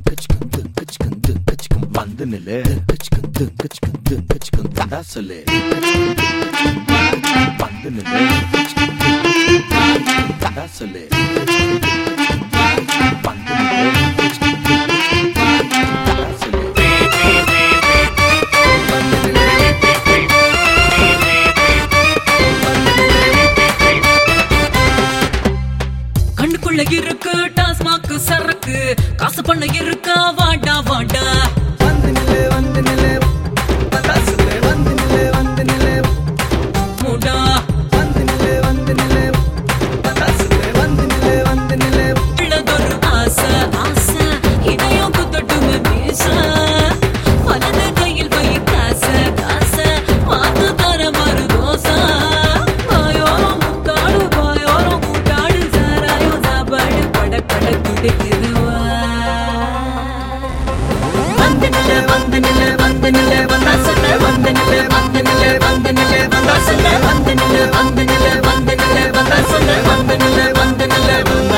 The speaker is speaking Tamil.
வந்து நில்லு தடா சொல்லு வந்து நில்லு தடா சொல்லு வந்து நில்லு தடா சொல்லு கண்ணுக்குள்ள இருக்கு டாஸ்மாக் சரக்கு காசு பண்ண இருக்கா வாடா வாடா வந்து நில்லு வந்து நில்லு பட்டாசுலே வந்து நில்லு வந்து நில்லு மூடா வந்து நில்லு வந்து நில்லு பட்டாசுலே வந்து நில்லு வந்து நில்லு உள்ளதொரு ஆசை ஆசை இதையும் குத்தட்டுமே பேச வலது கையில் வை காசு காசு பார்த்து தர மறு தோசை வாயோரம் முக்காடு வாயோரம் முக்காடு சாராயோ சாப்பாடு பட பட துடிக்குதுவா வந்து நில்லு வந்து நில்லு வந்து நில்லு பட்டாசுலே வந்து நில்லு வந்து நில்லு வந்து நில்லு பட்டாசுலே வந்து நில்லு வந்து நில்லு வந்து நில்லு பட்டாசுலே வந்து நில்லு வந்து நில்லு வந்து